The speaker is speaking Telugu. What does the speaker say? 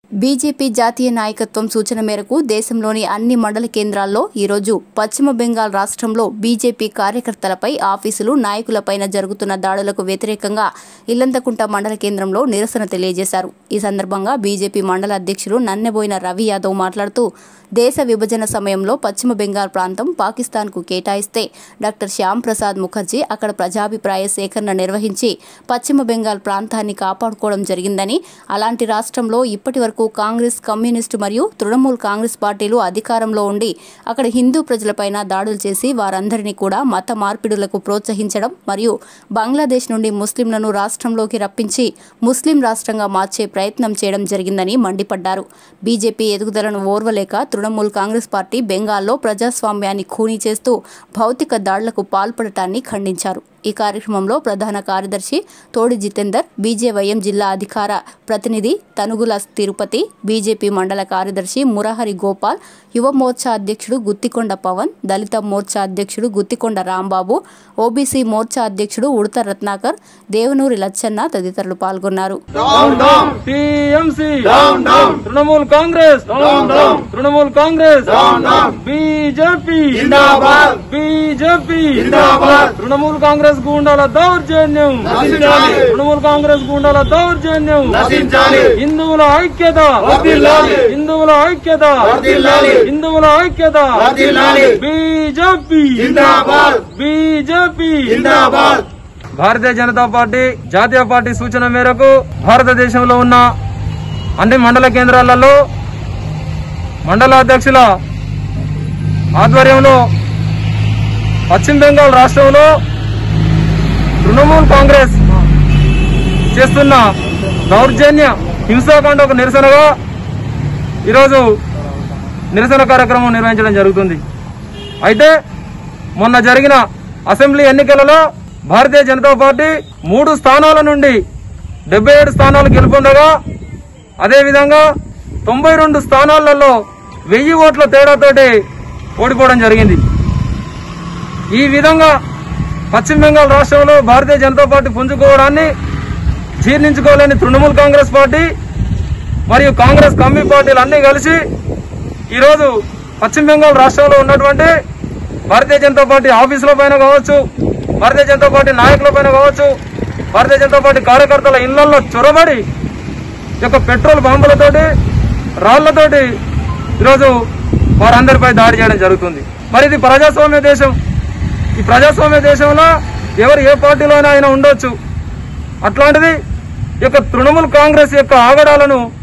బీజేపీ జాతీయ నాయకత్వం సూచన మేరకు దేశంలోని అన్ని మండల కేంద్రాల్లో ఈరోజు పశ్చిమ బెంగాల్ రాష్ట్రంలో బీజేపీ కార్యకర్తలపై ఆఫీసులు నాయకులపైన జరుగుతున్న దాడులకు వ్యతిరేకంగా ఇల్లంతకుంట మండల కేంద్రంలో నిరసన తెలియజేశారు ఈ సందర్భంగా బీజేపీ మండల అధ్యక్షులు నన్నెబోయిన రవి యాదవ్ మాట్లాడుతూ దేశ విభజన సమయంలో పశ్చిమ బెంగాల్ ప్రాంతం పాకిస్తాన్కు కేటాయిస్తే డాక్టర్ శ్యామ్ ప్రసాద్ ముఖర్జీ అక్కడ ప్రజాభిప్రాయ సేకరణ నిర్వహించి పశ్చిమ బెంగాల్ ప్రాంతాన్ని కాపాడుకోవడం జరిగిందని అలాంటి రాష్ట్రంలో ఇప్పటి వరకు కాంగ్రెస్ కమ్యూనిస్టు మరియు తృణమూల్ కాంగ్రెస్ పార్టీలు అధికారంలో ఉండి అక్కడ హిందూ ప్రజలపైన దాడులు చేసి వారందరినీ కూడా మత మార్పిడులకు ప్రోత్సహించడం మరియు బంగ్లాదేశ్ నుండి ముస్లింలను రాష్ట్రంలోకి రప్పించి ముస్లిం రాష్ట్రంగా మార్చే ప్రయత్నం చేయడం జరిగిందని మండిపడ్డారు బీజేపీ ఎదుగుదలను ఓర్వలేక తృణమూల్ కాంగ్రెస్ పార్టీ బెంగాల్లో ప్రజాస్వామ్యాన్ని ఖూనీ చేస్తూ భౌతిక దాడులకు పాల్పడటాన్ని ఖండించారు ఈ కార్యక్రమంలో ప్రధాన కార్యదర్శి తోడి జితేందర్ బీజేవైఎం జిల్లా అధికార ప్రతినిధి తనుగుల తిరుపతి బీజేపీ మండల కార్యదర్శి మురహరి గోపాల్ యువ మోర్చా అధ్యక్షుడు గుత్తికొండ పవన్ దళిత మోర్చా అధ్యక్షుడు గుత్తికొండ రాంబాబు ఓబీసీ మోర్చా అధ్యక్షుడు ఉడత రత్నాకర్ దేవనూరి లచ్చన్న తదితరులు పాల్గొన్నారు down down TMC down down Trinamool Congress down down Trinamool Congress down down BJP zindabad BJP zindabad Trinamool Congress గూండాల దౌర్జన్యం నశించాలి తృణమూల్ కాంగ్రెస్ గూండాల దౌర్జన్యం నశించాలి హిందువుల ఐక్యత వర్ధిల్లాలి హిందువుల ఐక్యత వర్ధిల్లాలి హిందువుల ఐక్యత వర్ధిల్లాలి BJP zindabad BJP zindabad Bharatiya Janata party జాతీయ పార్టీ సూచన మేరకు భారతదేశంలో ఉన్న అన్ని మండల కేంద్రాలలో మండల అధ్యక్షుల ఆధ్వర్యంలో పశ్చిమ బెంగాల్ రాష్ట్రంలో తృణమూల్ కాంగ్రెస్ చేస్తున్న దౌర్జన్య హింసాకాండకు నిరసనగా ఈరోజు నిరసన కార్యక్రమం నిర్వహించడం జరుగుతుంది అయితే మొన్న జరిగిన అసెంబ్లీ ఎన్నికలలో భారతీయ జనతా పార్టీ మూడు స్థానాల నుండి డెబ్బై ఏడు స్థానాలు గెలుపొందగా అదేవిధంగా తొంభై రెండు స్థానాలలో వెయ్యి ఓట్ల తేడాతోటి ఓడిపోవడం జరిగింది ఈ విధంగా పశ్చిమ బెంగాల్ రాష్ట్రంలో భారతీయ జనతా పార్టీ పుంజుకోవడాన్ని జీర్ణించుకోలేని తృణమూల్ కాంగ్రెస్ పార్టీ మరియు కాంగ్రెస్ కమ్మి పార్టీలు అన్ని కలిసి ఈరోజు పశ్చిమ బెంగాల్ రాష్ట్రంలో ఉన్నటువంటి భారతీయ జనతా పార్టీ ఆఫీసుల పైన కావచ్చు భారతీయ జనతా పార్టీ నాయకుల పైన కావచ్చు భారతీయ జనతా పార్టీ కార్యకర్తల ఇళ్లలో చొరబడి ఈ యొక్క పెట్రోల్ బాంబులతోటి రాళ్లతోటి ఈరోజు వారందరిపై దాడి చేయడం జరుగుతుంది మరి ఇది ప్రజాస్వామ్య దేశం ఈ ప్రజాస్వామ్య దేశంలో ఎవరు ఏ పార్టీలోనైనా ఆయన ఉండొచ్చు అట్లాంటిది ఈ యొక్క తృణమూల్ కాంగ్రెస్ యొక్క ఆగడాలను